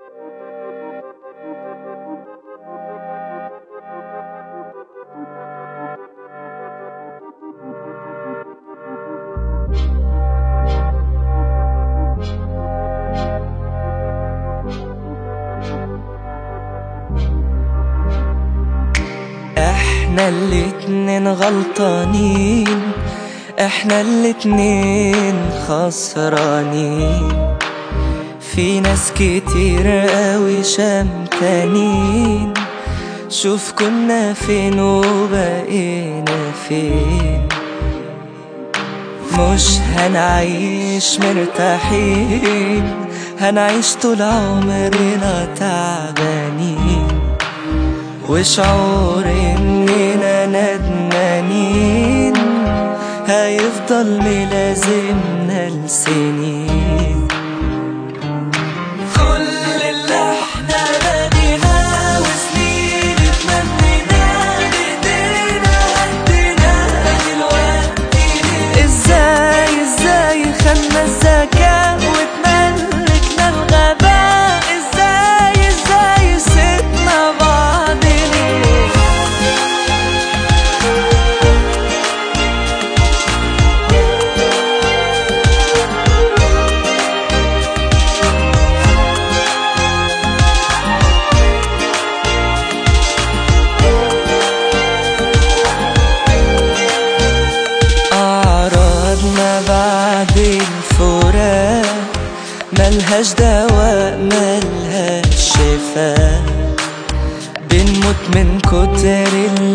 احنا الاتنين غلطانين احنا الاتنين خسرانين في ناس كتير قوي شمتانين شوف كنا فين وبقينا فين مش هنعيش مرتاحين هنعيش طول عمرنا تعبانين وشعور اننا ندمانين هيفضل ملازمنا لسنين كل اللي احنا بنيناه وسنين اتمنيناه بايدينا هديناه دلوقتي ليه؟ ازاي ازاي خدنا الذكاء واتملكنا الغباء ازاي ازاي سيبنا بعض ليه أعراض ما بعد الفراق ملهاش دواء ملهاش شفاء بنموت من كتر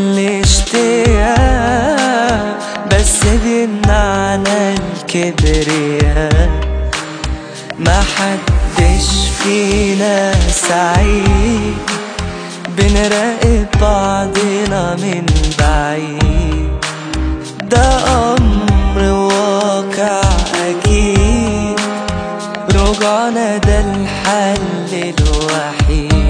الاشتياق بس بيمنعنا الكبرياء ما حدش فينا سعيد بنراقب بعضنا من بعيد ده أمر واقع أكيد رجعنا ده الحل الوحيد